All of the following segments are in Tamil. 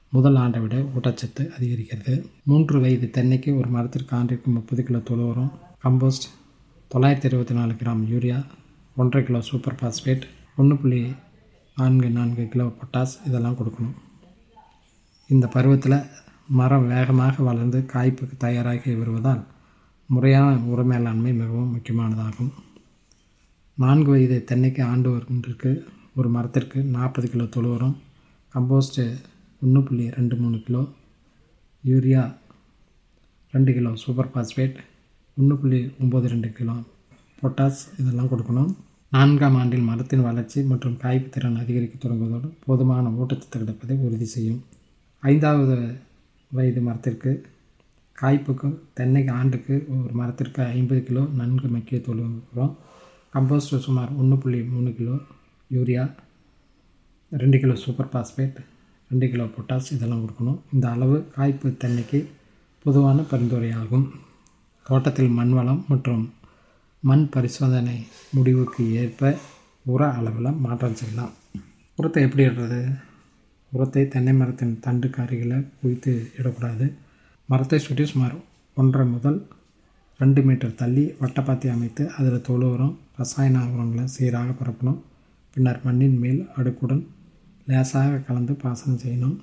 முதல் ஆண்டை விட ஊட்டச்சத்து அதிகரிக்கிறது மூன்று வயது தென்னைக்கு ஒரு மரத்திற்கு ஆண்டிற்கு முப்பது கிலோ தொழு உரம் கம்போஸ்ட் தொள்ளாயிரத்தி இருபத்தி நாலு கிராம் யூரியா ஒன்றரை கிலோ சூப்பர் பாஸ்பேட் ஒன்று புள்ளி நான்கு நான்கு கிலோ பொட்டாஸ் இதெல்லாம் கொடுக்கணும் இந்த பருவத்தில் மரம் வேகமாக வளர்ந்து காய்ப்புக்கு தயாராகி வருவதால் முறையான உர மேலாண்மை மிகவும் முக்கியமானதாகும் நான்கு வயது தென்னைக்கு ஆண்டு ஒன்றிற்கு ஒரு மரத்திற்கு நாற்பது கிலோ தொழு உரம் கம்போஸ்ட்டு ஒன்று புள்ளி ரெண்டு மூணு கிலோ யூரியா ரெண்டு கிலோ சூப்பர் பாஸ்பேட் ஒன்று புள்ளி ஒம்பது ரெண்டு கிலோ பொட்டாஸ் இதெல்லாம் கொடுக்கணும் நான்காம் ஆண்டில் மரத்தின் வளர்ச்சி மற்றும் காய்ப்பு திறன் அதிகரிக்க தொடங்குவதோடு போதுமான ஊட்டச்சத்து கிடைப்பதை உறுதி செய்யும் ஐந்தாவது வயது மரத்திற்கு காய்ப்புக்கு தென்னைக்கு ஆண்டுக்கு ஒரு மரத்திற்கு ஐம்பது கிலோ நன்கு மக்கிய தொழு உரம் கம்போஸ்ட் சுமார் ஒன்று புள்ளி மூணு கிலோ யூரியா ரெண்டு கிலோ சூப்பர் பாஸ்பேட் ரெண்டு கிலோ பொட்டாஸ் இதெல்லாம் கொடுக்கணும் இந்த அளவு காய்ப்பு தென்னைக்கு பொதுவான பரிந்துரையாகும் தோட்டத்தில் மண் வளம் மற்றும் மண் பரிசோதனை முடிவுக்கு ஏற்ப உர அளவில் மாற்றம் செய்யலாம் உரத்தை எப்படி இடுறது உரத்தை தென்னை மரத்தின் தண்டுக்கு அருகில் குவித்து இடக்கூடாது மரத்தை சுற்றி சுமார் ஒன்றரை முதல் ரெண்டு மீட்டர் தள்ளி வட்டப்பாத்தி அமைத்து அதில் தொழு உரம் ரசாயன உரங்களை சீராக பரப்பணும் பின்னர் மண்ணின் மேல் அடுக்குடன் லேசாக கலந்து பாசனம் செய்யணும்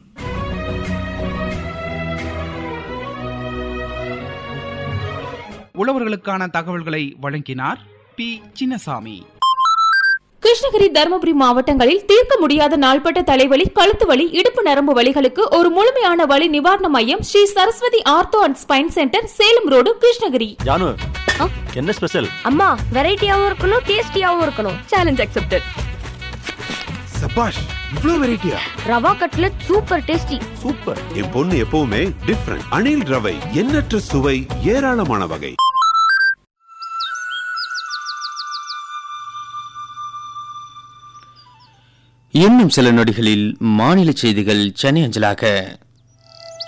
உழவர்களுக்கான தகவல்களை வழங்கினார் பி சின்னசாமி கிருஷ்ணகிரி தருமபுரி மாவட்டங்களில் தீர்க்க முடியாத நாள்பட்ட தலைவலி கழுத்து வலி இடுப்பு நரம்பு வலிகளுக்கு ஒரு முழுமையான வலி நிவாரண மையம் Sri Saraswathi ortho and spine centre Salem road Krishnagiri Janu என்ன ஸ்பெஷல் அம்மா வெரைட்டியாவும் இருக்கணும் டேஸ்டியாவும் இருக்கணும் சேலஞ்ச் அக்செப்டட் சபாஷ் இவ்ளோ வெரைட்டியா ரவா கட்லட் சூப்பர் டேஸ்டி சூப்பர் என் பொண்ணு எப்பவுமே டிஃப்ரெண்ட் அணில் ரவை எண்ணற்ற சுவை ஏராளமான வகை இன்னும் சில நொடிகளில் மாநில செய்திகள் சென்னை அஞ்சலாக